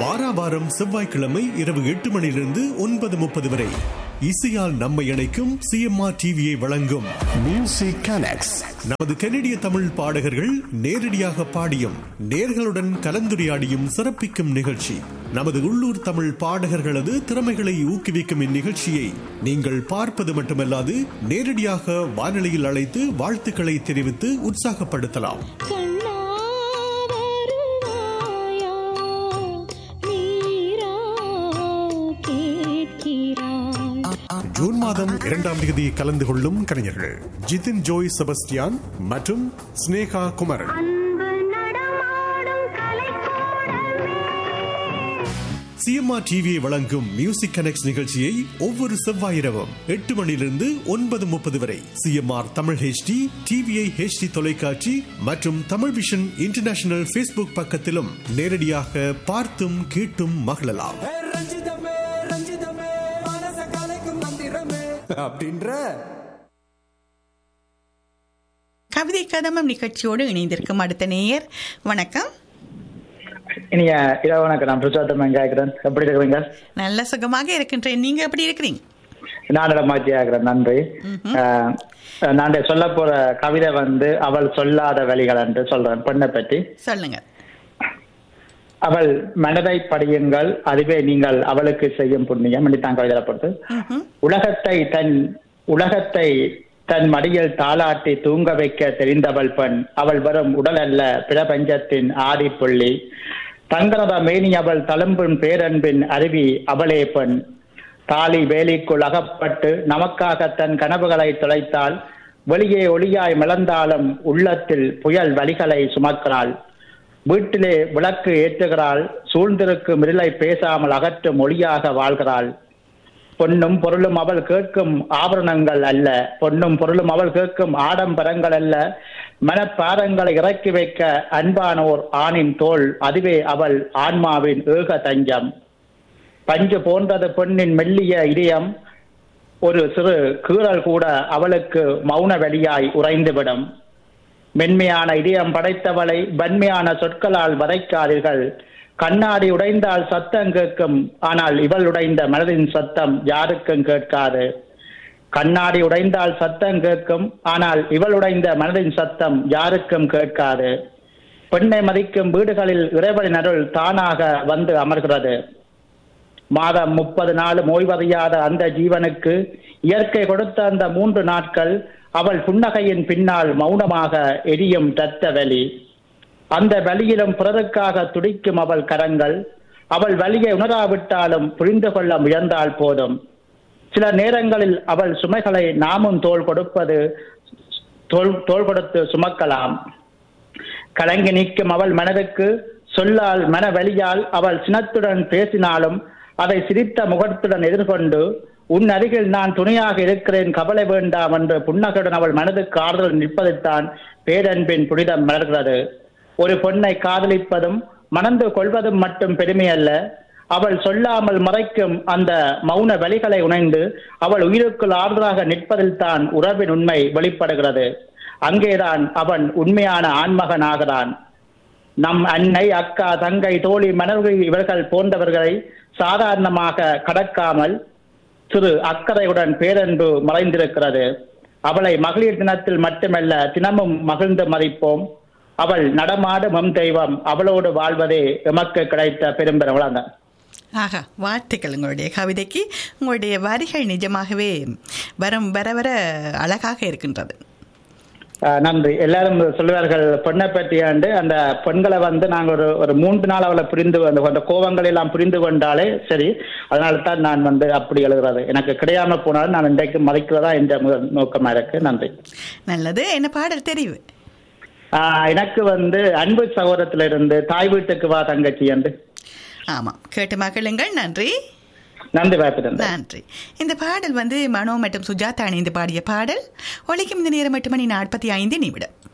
வாரா வாரம் செவ்வாய்க்கிழமை இரவு எட்டு மணியிலிருந்து ஒன்பது முப்பது வரை இசையால் நம்மை இணைக்கும் சிஎம்ஆர் டிவியை வழங்கும் மியூசிக் கனெக்ட்ஸ் நமது கனடிய தமிழ் பாடகர்கள் நேரடியாக பாடியும் நேர்களுடன் கலந்துரையாடியும் சிறப்பிக்கும் நிகழ்ச்சி நமது உள்ளூர் தமிழ் பாடகர்களது திறமைகளை ஊக்குவிக்கும் இந்நிகழ்ச்சியை நீங்கள் பார்ப்பது மட்டுமல்லாது நேரடியாக வானொலியில் அழைத்து வாழ்த்துக்களை தெரிவித்து உற்சாகப்படுத்தலாம் கண்ணா வருவாயா நீரா கேட்கிறாய் ஜூன் மாதம் இரண்டாம் தேதி கலந்து கொள்ளும் கலைஞர்கள் ஜிதின் ஜோய் செபஸ்டியான் மற்றும் ஸ்னேகா குமரன் அன்பு நடமாடும் கலைக்கூடமே சிஎம்ஆர் டிவியை வழங்கும் மியூசிக் கனெக்ட் நிகழ்ச்சியை ஒவ்வொரு செவ்வாய் இரவும் எட்டு மணியிலிருந்து ஒன்பது முப்பது வரை CMR Tamil HD TVI HD தொலைக்காட்சி மற்றும் தமிழ் விஷன் இன்டர்நேஷனல் ஃபேஸ்புக் பக்கத்திலும் நேரடியாக பார்த்தும் கேட்டும் மகிழலாம் ஏ ரஞ்சிதமே ரஞ்சிதமே மனச கலைக்கும் மந்திரமே அப்படின்ற கவிதை கதமம் நிகழ்ச்சியோடு இணைந்திருக்கும் அடுத்த நேயர் வணக்கம் இனிய இரவு வணக்கம் நான் பிரசாத்தம் கேட்கிறேன் எப்படி இருக்கிறீங்க நல்ல சுகமாக இருக்கின்றேன் நீங்க எப்படி இருக்கிறீங்க நான் இடமாச்சி ஆகிறேன் நன்றி அஹ், நான் சொல்ல போற கவிதை வந்து அவள் சொல்லாத வழிகள் என்று சொல்றேன் பெண்ணை பற்றி சொல்லுங்க அவள் மனதை படியுங்கள் அதுவே நீங்கள் அவளுக்கு செய்யும் புண்ணியம் என்று தான் கவிதை பொறுத்து ம்ஹும். உலகத்தை தன் உலகத்தை தன் மடியில் தாளாட்டி தூங்க வைக்க தெரிந்தவள் பெண் அவள் வரும் உடல் அல்ல பிரபஞ்சத்தின் ஆதிப்புள்ளி தங்கரத மேனி அவள் தழும்பும் பேரன்பின் அருவி அவளே பெண் தாலி வேலிக்குள் அகப்பட்டு நமக்காக தன் கனவுகளை தொலைத்தால் வெளியே ஒளியாய் மிளந்தாலும் உள்ளத்தில் புயல் வலிகளை சுமக்கிறாள் வீட்டிலே விளக்கு ஏற்றுகிறாள் சூழ்ந்திருக்கும் இருளை பேசாமல் அகற்றும் ஒளியாக வாழ்கிறாள் பொன்னும் பொருளும் அவள் கேட்கும் ஆபரணங்கள் அல்ல பொன்னும் பொருளும் அவள் கேட்கும் ஆடம்பரங்கள் அல்ல மனப்பாரங்களை இறக்கி வைக்க அன்பானோர் ஆணின் தோள் அதுவே அவள் ஆன்மாவின் ஏக தஞ்சம் பஞ்சு போன்றது பெண்ணின் மெல்லிய இதயம் ஒரு சிறு கீறல் கூட அவளுக்கு மௌன வெளியாய் உறைந்துவிடும் மென்மையான இதயம் படைத்தவளை வன்மையான சொற்களால் வதைக்காதீர்கள் கண்ணாடி உடைந்தால் சத்தம் கேட்கும் ஆனால் இவள் உடைந்த மனதின் சத்தம் யாருக்கும் கேட்காது கண்ணாடி உடைந்தால் சத்தம் கேட்கும் ஆனால் இவள் உடைந்த மனதின் சத்தம் யாருக்கும் கேட்காது பெண்ணை மதிக்கும் வீடுகளில் இறைவனின் அருள் தானாக வந்து அமர்கிறது மாதம் முப்பது நாளும் ஓய்வறியாத அந்த ஜீவனுக்கு இயற்கை கொடுத்த அந்த மூன்று நாட்கள் அவள் புன்னகையின் பின்னால் மௌனமாக எரியும் இரத்த வலி அந்த வலியிலும் பிறருக்காக துடிக்கும் அவள் கரங்கள் அவள் வலியை உணராவிட்டாலும் புரிந்து கொள்ள முயன்றால் போதும் சில நேரங்களில் அவள் சுமைகளை நாமும் தோள் கொடுப்பது தோள் தோள் கொடுத்து சுமக்கலாம் கலங்கி நிற்கும் அவள் மனதுக்கு சொல்லால் மன வலியால் அவள் சினத்துடன் பேசினாலும் அதை சிரித்த முகத்துடன் எதிர்கொண்டு உன் அருகில் நான் துணையாக இருக்கிறேன் கவலை வேண்டாம் என்று புன்னகையுடன் அவள் மனதுக்கு ஆறுதல் நிற்பதைத்தான் பேரன்பின் புனிதம் மலர்கிறது ஒரு பெண்ணை காதலிப்பதும் மணந்து கொள்வதும் மட்டும் பெருமை அல்ல அவள் சொல்லாமல் மறைக்கும் அந்த மௌன வழிகளை உணர்ந்து அவள் உயிருக்குள் ஆறுதலாக நிற்பதில் தான் உறவின் உண்மை வெளிப்படுகிறது அங்கேதான் அவன் உண்மையான ஆண்மகன் ஆகிறான் நம் அன்னை அக்கா தங்கை தோழி மனைவி இவர்கள் போன்றவர்களை சாதாரணமாக கடக்காமல் சிறு அக்கறையுடன் பேரன்பு மறைந்திருக்கிறது அவளை மகளிர் தினத்தில் மட்டுமல்ல தினமும் மகிழ்ந்து மதிப்போம் அவள் நடமாடும் எம் தெய்வம் அவளோடு வாழ்வதே எமக்கு கிடைத்த பெரும்பெரும் வளங்க ஆகா வாழ்த்துக்கள் உங்களுடைய கவிதைக்கு உங்களுடைய வரிகள் நிஜமாகவே வரம் வர வர அழகாக இருக்கின்றது ஆஹ் நன்றி எல்லாரும் சொல்லுவார்கள் பெண்ணை பற்றியாண்டு அந்த பெண்களை வந்து நாங்க ஒரு ஒரு மூன்று நாள் அவளை புரிந்து அந்த அந்த கோபங்களை எல்லாம் புரிந்து கொண்டாலே சரி அதனால தான் நான் வந்து அப்படி எழுதுறது எனக்கு கிடையாம போனாலும் நான் இன்றைக்கு மதிக்கிறதா என்ற முதல் நோக்கமா இருக்கு நன்றி நல்லது என்ன பாடல் தெரிவு ஆஹ் எனக்கு வந்து அன்பு சகோதரத்திலிருந்து தாய் வீட்டுக்கு வா தங்கச்சி என்று ஆமாம் கேட்டு மகிழுங்கள் நன்றி நன்றி வாய்ப்பு தந்தேன் நன்றி இந்த பாடல் வந்து மனோ மற்றும் சுஜாதா இணைந்து பாடிய பாடல் ஒலிக்கும் இந்த நேரம் எட்டு மணி நாற்பத்தி ஐந்து நிமிடம்